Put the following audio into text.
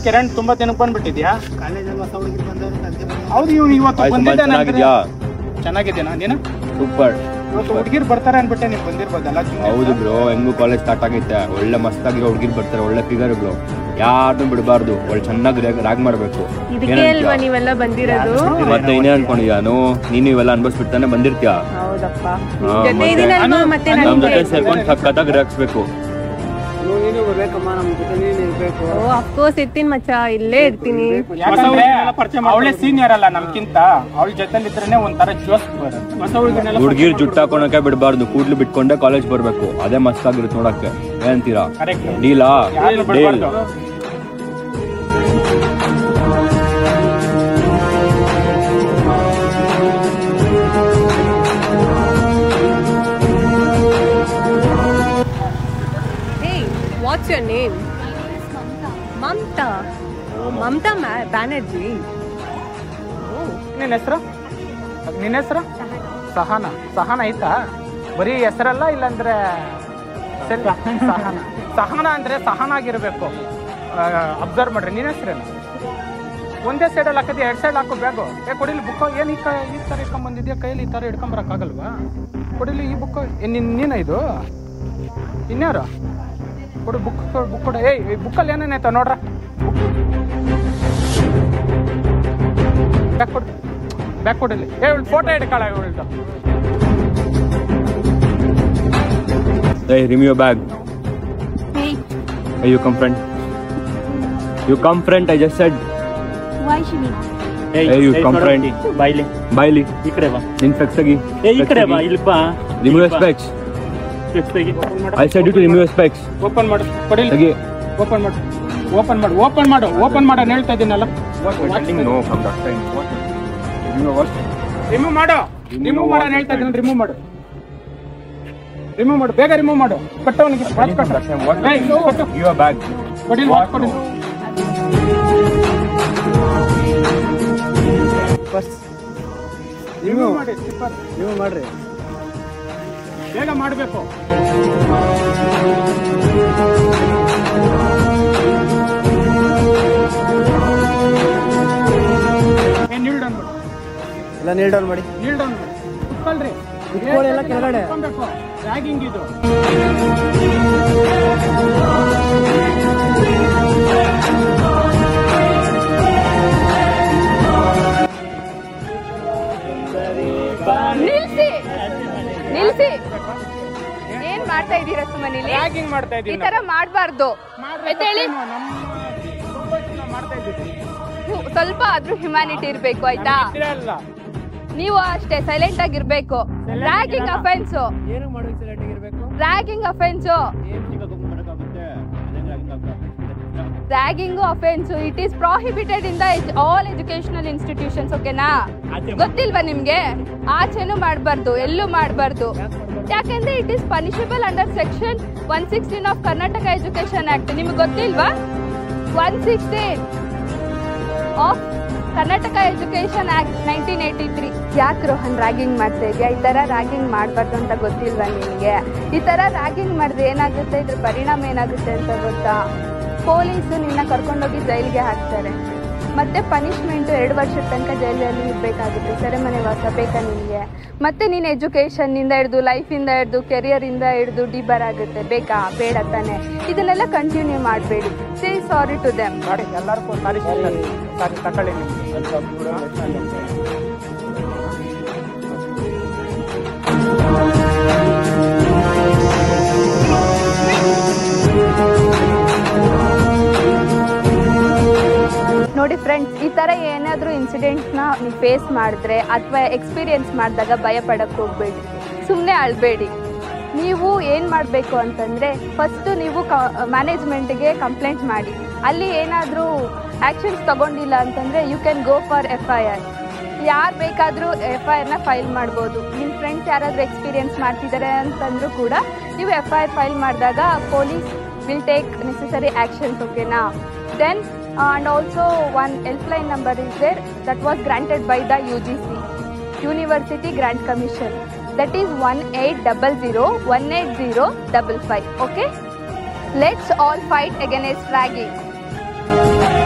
ಕಿರಣ್ ತುಂಬಾ ದಿನಕ್ಕೆ ಬಂದ್ಬಿಟ್ಟಿದ್ಯಾ ಕಾಲೇಜಲ್ಲಿ ಹೊಸ ಹುಡುಗಿ ಬಂದವರು ಅದಕ್ಕೆ ಬಂದವ್ರು. ಹೌದು ಇವ್ನು ಇವತ್ತು ಆಯ್ತು ಬಂದಿದ್ದಾನೆ ಚೆನ್ನಾಗಿದ್ಯಾ ಚೆನ್ನಾಗಿದ್ದೇನಾ ನೀನು ಸೂಪರ್ ಇವತ್ತು ಹುಡುಗಿರ್ ಬರ್ತಾರೆ ಅನ್ಬಿಟ್ಟೆ ನೀನ್ ಬಂದಿರ್ಬೋದಲ್ಲ ಹೌದು ಬ್ರೋ ಹೆಂಗು ಕಾಲೇಜ್ ಸ್ಟಾರ್ಟ್ ಆಗೈತೆ ಒಳ್ಳೆ ಮಸ್ತಾಗಿರೋ ಹುಡುಗಿರ್ ಬರ್ತಾರೆ ಒಳ್ಳೆ ಫಿಗರ್ ಬ್ರೋ ಯಾರನ್ನೂ ಬಿಡಬಾರ್ದು ಒಳ್ಳೆ ಚೆನ್ನಾಗಿ ರಾಗ್ ಮಾಡ್ಬೇಕು ಇದಕ್ಕೆ ಅಲ್ವಾ ನೀವೆಲ್ಲ ಬಂದಿರೋದು ಮತ್ತೆ ಇನ್ನೇ ಅನ್ಕೊಂಡಿದ್ಯಾನು ನೀನು ಇವೆಲ್ಲ ಅನ್ಭವಿಸ್ಬಿಡ್ತಾನೆ ಬಂದಿರ್ತೀಯ ಹೌದಪ್ಪ ಹಾ, ಜೊತೆ ಮತ್ತೆ ಇದೀನಲ್ವಾ ಮತ್ತೆ ನಮ್ ನನಗೆ ಜೊತೆ ಸೇರ್ಕೊಂಡು ಸಖತ್ತಾಗಿ ರಾಕ್ಸ್ಬೇಕು ನೀವು ನೀನು ಬರ್ಬೇಕಮ್ಮ ನಮ್ಮ ಜೊತೆ ನೀನು ಇರ್ಬೇಕು ಓ ಅಫ್ಕೋರ್ಸ್ ಇರ್ತೀನಿ ಮಚ್ಚ ಇಲ್ಲೇ ಇರ್ತೀನಿ ಯಾಕಂದ್ರೆ ಅವಳೇ ಸೀನಿಯರ್ ಅಲ್ಲ ನಮ್ಗಿಂತ ಅವಳ ಜೊತೆಲಿ ಇದ್ರೇನೆ ಒಂಥರ ಜೋಸ್ ಬರುತ್ತೆ ಹೊಸ ಹುಡುಗಿನೆಲ್ಲ ಹುಡುಗಿರ್ ಜುಟ್ಟು ಹಾಕೊಳಕ್ಕೆ ಬಿಡಬಾರ್ದು ಕೂಡ್ಲು ಬಿಟ್ಕೊಂಡೆ ಕಾಲೇಜ್ ಬರ್ಬೇಕು ಅದೇ ಮಸ್ತಾಗಿರುತ್ತೆ ನೋಡಕ್ಕೆ ಏನಂತೀರಾ ಕರೆಕ್ಟ್ ಡೀಲಾ ಯಾರು ಡೀಲ್ ಬಿಡ್ಬಾರ್ದು hey what's your name Mamata Mamata Banerjee ನಿನ್ನ ಹೆಸರು ನಿನ್ನ ಹೆಸರು ಸಹನ ಸಹನ ಐತಾ ಬರೀ ಹೆಸರಲ್ಲ ಇಲ್ಲಾಂದ್ರೆ ಸರಿ ಸಹನ ಸಹನ ಅಂದ್ರೆ ಸಹನ ಆಗಿರ್ಬೇಕು ಅಬ್ಸರ್ವ್ ಮಾಡ್ರಿ ನಿನ್ನ ಹೆಸರೇನು ಒಂದೇ ಸೈಡಲ್ಲಿ ಹಾಕಿದ್ಯಾ ಎರಡು ಸೈಡ್ ಹಾಕೋ ಬ್ಯಾಗು ಏ ಕೊಡಿಲಿ ಬುಕ್ ಏನು ಈ ಕ ಈ ಥರ ಇಟ್ಕೊಂಬಂದಿದ್ಯಾ ಕೈಯಲ್ಲಿ ಈ ಥರ ಇಟ್ಕೊಂಬರಕ್ಕಾಗಲ್ವಾ ಕೊಡಿಲಿ ಈ ಬುಕ್ ನಿನ್ನ ನೀನ ಇದು ಇನ್ಯಾರು ಕೊಡು ಬುಕ್ ಬುಕ್ ಕೊಡು ಏಯ್ ಈ ಬುಕ್ಕಲ್ಲಿ ಏನೇನೈತ ನೋಡ್ರ ಬ್ಯಾಕ್ ಕೊಡು ಬ್ಯಾಕ್ ಕೊಡಿಲಿ ಏ ಫೋಟೋ ಹಿಡ್ಕೊಳ್ಳ ಇವಳ್ದು Hey, remove your bag. Hey, Hey, you come front. You come front, I just said. why Shimi? Hey, you come front. ಬಾಯ್ಲಿ ಬಾಯ್ಲಿ ಈ ಕಡೆ ಬಾ ನಿನ್ ಫ್ಲೆಕ್ಸ್ ತೆಗಿ ಏ ಈ ಕಡೆ ಬಾ ಇಲ್ಲಿ ಬಾ ರಿಮೂವ್ your specs. Flex ತೆಗಿ. I said you to remove your specs. Open ಮಾಡು ಕೊಡಿಲಿ ತೆಗಿ. ಓಪನ್ ಮಾಡು ಓಪನ್ ಮಾಡು ಓಪನ್ ಮಾಡು ಓಪನ್ ಮಾಡು ಹೇಳ್ತಾ ಇದ್ದೀನಲ್ಲ No, come back. Fine. What? Remove what? Remove ಮಾಡು ರಿಮೂವ್ ಮಾಡು ಹೇಳ್ತಾ ಇದ್ದೀನಿ ರಿಮೂವ್ ಮಾಡು ರಿಮೂವ್ ಮಾಡು ಬೇಗ ರಿಮೂವ್ ಮಾಡು ಕಟ್ಟವನಿಗೆ ವಾಚ್ ಕಟ್ಟು What? ಏಯ್, ಕಟ್ಟು. Your bag. ಕೊಡಿಲಿ ವಾಚ್ ಕೊಡಿ ರಿಮೂವ್ ಮಾಡಿ slipper. ನೀವು ಮಾಡ್ರಿ ಬೇಗ ಮಾಡಬೇಕು ಏ ನೀಲ್ ಡೌನ್ ಮಾಡು ಎಲ್ಲ ನೀಲ್ ಡೌನ್ ಮಾಡಿ ನೀಲ್ ಡೌನ್ ಮಾಡು ಕುತ್ಕೊಳ್ರಿ ಕುತ್ಕೊಳ್ಳಿ ಎಲ್ಲ ಕೆಳಗಡೆ. ರ್ಯಾಗಿಂಗ್ ಇದು ನಿಲ್ಸಿ ನಿಲ್ಸಿ ಏನ್ ಮಾಡ್ತಾ ಇದ್ದೀರಾ ಸುಮ್ಮನಿಲಿ ರ್ಯಾಗಿಂಗ್ ಮಾಡ್ತಾ ಈ ಇದ್ದೀನಿ ತರ ಮಾಡ್ಬಾರ್ದು ಎದ್ದೇಳಿ ಮಾಡ್ತಾ ಇದ್ದೀವಿ ಹ್ಮ್, ಸ್ವಲ್ಪ ಆದ್ರೂ ಹ್ಯುಮ್ಯಾನಿಟಿ ಇರ್ಬೇಕು ಆಯ್ತಾ ಇದ್ರೆ ಅಲ್ಲ ನೀವು ಅಷ್ಟೇ ಸೈಲೆಂಟ್ ಆಗಿರ್ಬೇಕು ರ್ಯಾಗಿಂಗ್ ಅಫೆನ್ಸ್ ಏನು ಮಾಡೋಕೆ ಸೆಲೆಕ್ಟ್ ಆಗಿರ್ಬೇಕು ragging offence ragging offence it is prohibited in the all educational institutions ಓಕೆನಾ ಗೊತ್ತಿಲ್ವಾ ನಿಮ್ಗೆ ಆಚೆನೂ ಮಾಡಬಾರ್ದು ಎಲ್ಲೂ ಮಾಡಬಾರ್ದು ಯಾಕಂದ್ರೆ it is punishable under section one sixteen of Karnataka education act ನಿಮ್ಗೆ ಗೊತ್ತಿಲ್ವಾ one sixteen of Karnataka education act nineteen eighty three ಯಾಕೆ ರೋಹನ್ ರ್ಯಾಗಿಂಗ್ ಮಾಡ್ತಾ ಇದೆಯಾ ಈ ಥರ ರ್ಯಾಗಿಂಗ್ ಮಾಡಬಾರ್ದು ಅಂತ ಗೊತ್ತಿಲ್ವಾ ನಿನಗೆ ಈ ಥರ ರ್ಯಾಗಿಂಗ್ ಮಾಡಿದ್ರೆ ಏನಾಗುತ್ತೆ ಇದ್ರ ಪರಿಣಾಮ ಏನಾಗುತ್ತೆ ಅಂತ ಗೊತ್ತಾ ಪೊಲೀಸು ನಿನ್ನ ಕರ್ಕೊಂಡೋಗಿ ಜೈಲಿಗೆ ಹಾಕ್ತಾರೆ ಮತ್ತೆ ಪನಿಷ್ಮೆಂಟ್ ಎರಡು ವರ್ಷದ ತನಕ ಜೈಲಲ್ಲಿ ಇರಬೇಕಾಗುತ್ತೆ ಸೆರೆಮನೆ ವಾಸ ಬೇಕಾ ನಿನಗೆ ಮತ್ತೆ ನೀನು ಎಜುಕೇಷನ್ನಿಂದ ಹಿಡಿದು ಲೈಫಿಂದ ಹಿಡಿದು ಕೆರಿಯರಿಂದ ಹಿಡಿದು ಡಿಬರ್ ಆಗುತ್ತೆ ಬೇಕಾ ಬೇಡ ತಾನೆ ಇದನ್ನೆಲ್ಲ ಕಂಟಿನ್ಯೂ ಮಾಡಬೇಡಿ ಸೇ ಸಾರಿ ಟು ದೆಮ್ ಮಾಡಿ ಎಲ್ಲರಿಗೂ ಸಾರಿ ಸಾರಿ ತಕೊಳ್ಳಿ ನೀವು ನೋಡಿ ಫ್ರೆಂಡ್ಸ್ ಈ ಥರ ಏನಾದರೂ ಇನ್ಸಿಡೆಂಟ್ನ ನೀವು ಫೇಸ್ ಮಾಡಿದ್ರೆ ಅಥವಾ ಎಕ್ಸ್ಪೀರಿಯನ್ಸ್ ಮಾಡಿದಾಗ ಭಯ ಪಡಕ್ಕೆ ಹೋಗಬೇಡಿ ಸುಮ್ಮನೆ ಅಳಬೇಡಿ ನೀವು ಏನು ಮಾಡಬೇಕು ಅಂತಂದರೆ ಫಸ್ಟು ನೀವು ಕ ಮ್ಯಾನೇಜ್ಮೆಂಟ್ಗೆ ಕಂಪ್ಲೇಂಟ್ ಮಾಡಿ ಅಲ್ಲಿ ಏನಾದರೂ ಆ್ಯಕ್ಷನ್ಸ್ ತಗೊಂಡಿಲ್ಲ ಅಂತಂದರೆ you can go for F I R ಯಾರು ಬೇಕಾದರೂ ಎಫ್ ಐ ಆರ್ನ ಫೈಲ್ ಮಾಡ್ಬೋದು ನಿಮ್ಮ ಫ್ರೆಂಡ್ಸ್ ಯಾರಾದರೂ ಎಕ್ಸ್ಪೀರಿಯನ್ಸ್ ಮಾಡ್ತಿದ್ದಾರೆ ಅಂತಂದರೂ ಕೂಡ ನೀವು ಎಫ್ ಐ ಆರ್ ಫೈಲ್ ಮಾಡಿದಾಗ police will take necessary actions ಓಕೆನಾ then and also one helpline number is there that was granted by the U G C university grant commission that is one eight double zero one eight zero double five okay let's all fight against ragging